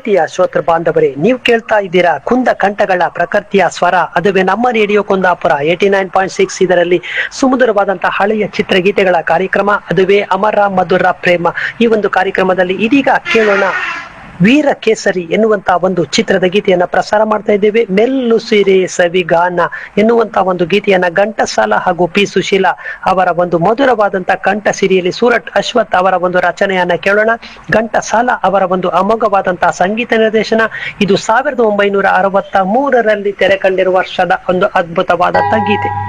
ಪ್ರೀತಿಯ ಶ್ರೋತೃ ಬಾಂಧವರೇ ನೀವು ಕೇಳ್ತಾ ಇದ್ದೀರಾ ಕುಂದ ಕಂಠಗಳ ಪ್ರಕೃತಿಯ ಸ್ವರ ಅದುವೇ ನಮ್ಮ radio Kundapura eighty nine point six ಇದರಲ್ಲಿ ಸುಮಧುರವಾದಂತಹ ಹಳೆಯ ಚಿತ್ರಗೀತೆಗಳ ಕಾರ್ಯಕ್ರಮ ಅದುವೇ ಅಮರ ಮಧುರ ಪ್ರೇಮ ಈ ಒಂದು ಕಾರ್ಯಕ್ರಮದಲ್ಲಿ ಇದೀಗ ಕೇಳೋಣ ವೀರ ಕೇಸರಿ ಎನ್ನುವಂತ ಒಂದು ಚಿತ್ರದ ಗೀತೆಯನ್ನ ಪ್ರಸಾರ ಮಾಡ್ತಾ ಇದ್ದೇವೆ ಮೆಲ್ಲು ಸಿರೆ ಸವಿಗಾನ ಎನ್ನುವಂತ ಒಂದು ಗೀತೆಯನ್ನ ಘಂಟಸಾಲ ಹಾಗೂ ಪಿ ಸುಶೀಲಾ ಅವರ ಒಂದು ಮಧುರವಾದಂತ ಕಂಠ ಸಿರಿಯಲ್ಲಿ ಸೂರಟ್ ಅಶ್ವಥ್ ಅವರ ಒಂದು ರಚನೆಯನ್ನ ಕೇಳೋಣ ಘಂಟಸಾಲ ಅವರ ಒಂದು ಅಮೋಘವಾದಂತಹ ಸಂಗೀತ ನಿರ್ದೇಶನ ಇದು ಸಾವಿರದ ಒಂಬೈನೂರ ಅರವತ್ತ ಮೂರರಲ್ಲಿ ತೆರೆ ಕಂಡಿರುವ ವರ್ಷದ ಒಂದು ಅದ್ಭುತವಾದಂತ ಗೀತೆ